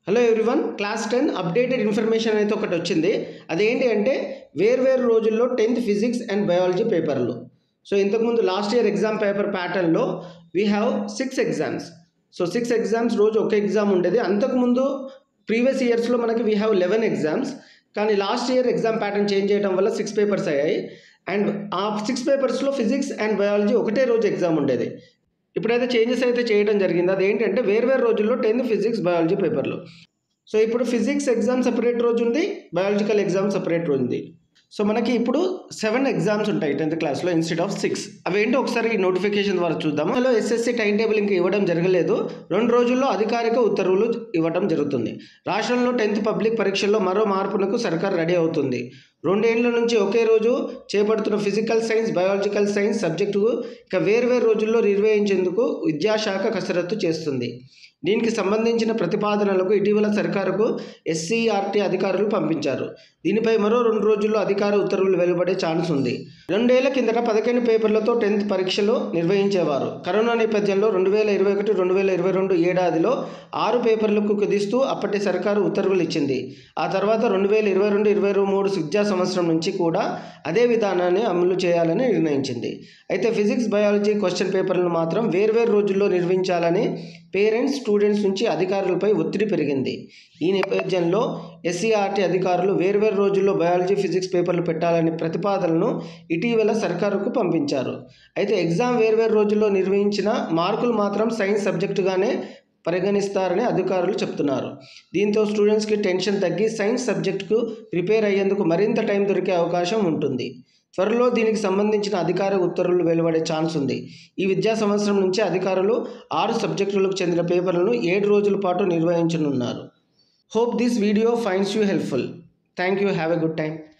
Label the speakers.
Speaker 1: hello everyone class ten updated information అయితే ఒకటి వచ్చింది అదేంటి అంటే వేర్వేరు రోజుల్లో టెన్త్ ఫిజిక్స్ అండ్ బయాలజీ పేపర్లు సో ఇంతకుముందు లాస్ట్ ఇయర్ ఎగ్జామ్ పేపర్ ప్యాటర్న్లో we have six exams so six exams రోజు ఒక ఎగ్జామ్ ఉండేది అంతకుముందు ప్రీవియస్ ఇయర్స్లో మనకి వీ హ్యావ్ లెవెన్ ఎగ్జామ్స్ కానీ last year exam pattern change చేయడం వల్ల సిక్స్ పేపర్స్ అయ్యాయి అండ్ ఆ సిక్స్ పేపర్స్లో ఫిజిక్స్ అండ్ బయాలజీ ఒకటే రోజు ఎగ్జామ్ ఉండేది ఇప్పుడైతే చేంజెస్ అయితే చేయడం జరిగింది అదేంటంటే వేర్వేరు రోజుల్లో టెన్త్ ఫిజిక్స్ బయాలజీ పేపర్లు సో ఇప్పుడు ఫిజిక్స్ ఎగ్జామ్ సపరేట్ రోజు ఉంది బయాలజికల్ ఎగ్జామ్ సపరేట్ రోజు ఉంది సో మనకి ఇప్పుడు సెవెన్ ఎగ్జామ్స్ ఉంటాయి టెన్త్ క్లాస్లో ఇన్స్టెడ్ ఆఫ్ సిక్స్ అవేంటో ఒకసారి నోటిఫికేషన్ ద్వారా చూద్దాం అందులో ఎస్ఎస్సి టైం టేబుల్ ఇంకా ఇవ్వడం జరగలేదు రెండు రోజుల్లో అధికారిక ఉత్తర్వులు ఇవ్వడం జరుగుతుంది రాష్ట్రంలో టెన్త్ పబ్లిక్ పరీక్షల్లో మరో మార్పునకు సర్కార్ రెడీ అవుతుంది రెండేళ్ల నుంచి ఒకే రోజు చేపడుతున్న ఫిజికల్ సైన్స్ బయాలజికల్ సైన్స్ సబ్జెక్టుకు ఇక వేర్వేరు రోజుల్లో నిర్వహించేందుకు విద్యాశాఖ కసరత్తు చేస్తుంది దీనికి సంబంధించిన ప్రతిపాదనలకు ఇటీవల సర్కారుకు ఎస్సీఆర్టీ అధికారులు పంపించారు దీనిపై మరో రెండు రోజుల్లో అధికార ఉత్తర్వులు వెలువడే ఛాన్స్ ఉంది రెండేళ్ల కిందట పదిహేను పేపర్లతో టెన్త్ పరీక్షలు నిర్వహించేవారు కరోనా నేపథ్యంలో రెండు వేల ఇరవై ఒకటి రెండు వేల ఇరవై రెండు ఏడాదిలో ఆరు పేపర్లకు కుదిస్తూ అప్పటి సర్కారు ఉత్తర్వులు ఇచ్చింది ఆ తర్వాత రెండు వేల ఇరవై రెండు ఇరవై మూడు విద్యా సంవత్సరం నుంచి కూడా అదే విధానాన్ని అమలు చేయాలని నిర్ణయించింది అయితే ఫిజిక్స్ బయాలజీ క్వశ్చన్ పేపర్లను మాత్రం వేర్వేరు రోజుల్లో నిర్వహించాలని పేరెంట్స్ స్టూడెంట్స్ నుంచి అధికారులపై ఒత్తిడి పెరిగింది ఈ నేపథ్యంలో ఎస్సీఆర్టీ అధికారులు వేర్వేరు రోజుల్లో బయాలజీ ఫిజిక్స్ పేపర్లు పెట్టాలనే ప్రతిపాదనను ఇటీవల సర్కారుకు పంపించారు అయితే ఎగ్జామ్ వేర్వేరు రోజుల్లో నిర్వహించిన మార్కులు మాత్రం సైన్స్ సబ్జెక్టుగానే పరిగణిస్తారని అధికారులు చెప్తున్నారు దీంతో స్టూడెంట్స్కి టెన్షన్ తగ్గి సైన్స్ సబ్జెక్టుకు ప్రిపేర్ అయ్యేందుకు మరింత టైం దొరికే అవకాశం ఉంటుంది త్వరలో దీనికి సంబంధించిన అధికార ఉత్తర్వులు వెలువడే ఛాన్స్ ఉంది ఈ విద్యా సంవత్సరం నుంచి అధికారులు ఆరు సబ్జెక్టులకు చెందిన పేపర్లను ఏడు రోజుల పాటు నిర్వహించనున్నారు hope this video finds you helpful thank you have a good time